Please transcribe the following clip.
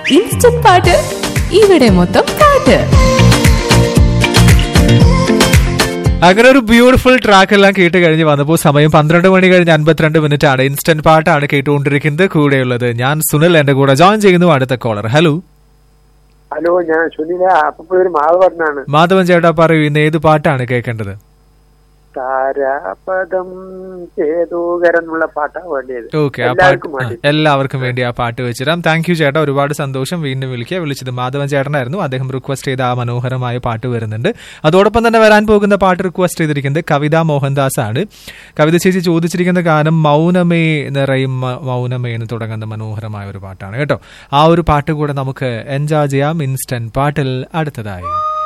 instant പാട്ട് ഇവിടെ മൊത്തം പാട്ട് അങ്ങനെ ഒരു ബ്യൂട്ടിഫുൾ ട്രാക്ക് എല്ലാം കേട്ട് കഴിഞ്ഞ് വന്നപ്പോൾ സമയം പന്ത്രണ്ട് മണി കഴിഞ്ഞ് അൻപത്തിരണ്ട് മിനിറ്റ് ആണ് ഇൻസ്റ്റന്റ് പാട്ടാണ് കേട്ടുകൊണ്ടിരിക്കുന്നത് കൂടെയുള്ളത് ഞാൻ സുനിൽ എന്റെ കൂടെ ജോയിൻ ചെയ്യുന്നു അടുത്ത കോളർ ഹലോ ഹലോ ഞാൻ സുനില അപ്പൊ ഒരു മാധവർണ്ണാണ് മാധവൻ ചേട്ടാ പറയൂ ഇന്ന് ഏത് പാട്ടാണ് കേൾക്കേണ്ടത് താരാപദം ചേതോകരം എന്നുള്ള പാട്ടാ വേണ്ടിയത് ഓക്കെ ആ എല്ലാവർക്കും പാട്ട് വേണ്ടി ആ, എല്ലാവർക്കും വേണ്ടി ആ പാട്ട് വെച്ചിടാം താങ്ക് യു ചേട്ടാ ഒരുപാട് സന്തോഷം വീണ്ടും വിളിക്കുക വിളിച്ചത് മാധവൻ ചേട്ടനായിരുന്നു അദ്ദേഹം റിക്വസ്റ്റ് ചെയ്ത ആ മനോഹരമായ പാട്ട് വരുന്നുണ്ട് അതോടൊപ്പം തന്നെ വരാൻ പോകുന്ന പാട്ട് റിക്വസ്റ്റ് ചെയ്തിരിക്കുന്നത് കവിത മോഹൻദാസ് ആണ് കവിത ചേച്ചി ചോദിച്ചിരിക്കുന്ന ഗാനം മൗനമേ നിറയും മ- മൗനമേ എന്ന് തുടങ്ങുന്ന മനോഹരമായ ഒരു പാട്ടാണ് കേട്ടോ ആ ഒരു പാട്ട് കൂടെ നമുക്ക് എൻജോയ് ചെയ്യാം ഇൻസ്റ്റന്റ് പാട്ടിൽ അടുത്തതായി